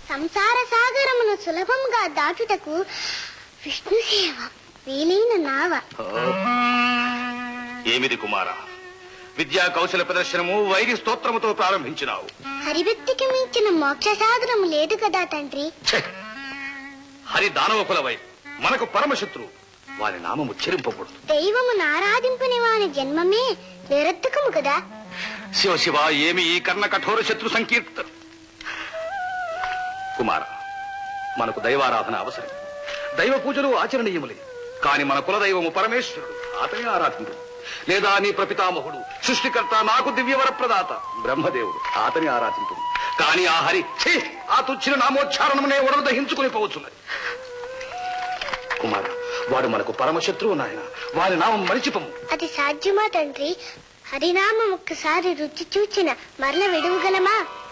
సంసార సాగరమును సులభంగా దాటుటకు విష్ణు సేవ వీలైన నావ ఏమిది కుమార విద్యా కౌశల ప్రదర్శనము వైరి స్తోత్రముతో ప్రారంభించినావు హరిభక్తికి మించిన మోక్ష సాగరము లేదు కదా తండ్రి ఛే! హరి దానవ కులవై మనకు పరమశత్రువు వారి నామము చెరింపకూడదు దైవమును ఆరాధింపని వాని జన్మమే నిరర్థకము కదా శివ శివ ఏమి ఈ కర్ణ కఠోర శత్రు సంకీర్తన కుమార మనకు దైవారాధన అవసరం దైవ పూజలు ఆచరణీయములే కాని మన కులదైవము పరమేశ్వరుడు అతనే ఆరాధించు లేదా నీ ప్రపితామహుడు సృష్టికర్త నాకు దివ్యవర ప్రదాత బ్రహ్మదేవుడు అతని ఆరాధించు కాని ఆ హరి ఛీ! ఆ తుచ్చిన నామోచ్చారణమునే ఉడలు దహించుకుని పోవచ్చున్నది కుమార వాడు మనకు పరమశత్రువు నాయన వారి నామం మరిచిపము అది సాధ్యమా తండ్రి హరినామం ఒక్కసారి రుచి చూచిన మరల విడువగలమా